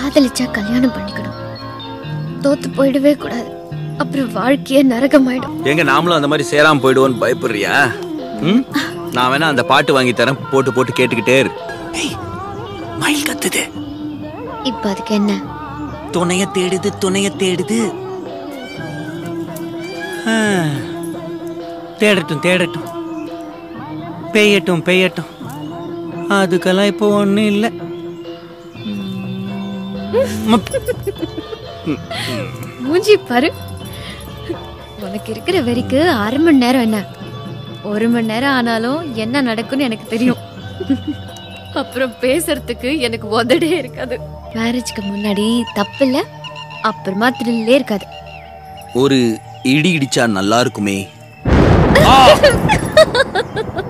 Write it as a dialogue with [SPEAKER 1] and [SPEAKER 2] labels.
[SPEAKER 1] காதலிச்சா கல்யாணம் பண்ணிக்கணும் தோத்து போயிடவே கூடாது அப்புறம் வாழ்க்கையே நரகமாயிடும்
[SPEAKER 2] எங்க நாமளும் அந்த மாதிரி சேராம போயிடுவோன்னு பயப்படுறியா ம் நான் வேணா அந்த பாட்டு வாங்கி தரேன் போட்டு போட்டு கேட்டுக்கிட்டே இரு ஏய், மயில் கத்துது
[SPEAKER 1] இப்ப அதுக்கு என்ன
[SPEAKER 2] துணைய தேடுது துணைய தேடுது ஆ, தேடட்டும் தேடட்டும் பெய்யட்டும் பெய்யட்டும் அதுக்கெல்லாம் இப்போ ஒன்றும் இல்லை
[SPEAKER 1] மூஞ்சி பாரு உனக்கு இருக்கிற வரைக்கு அரை மணி நேரம் என்ன ஒரு மணி நேரம் ஆனாலும் என்ன நடக்கும்னு எனக்கு தெரியும் அப்புறம் பேசுறதுக்கு எனக்கு உதடே இருக்காது மேரேஜ்க்கு முன்னாடி தப்பு இல்ல அப்புறமா த்ரில்லே இருக்காது
[SPEAKER 2] ஒரு இடி இடிச்சா நல்லா இருக்குமே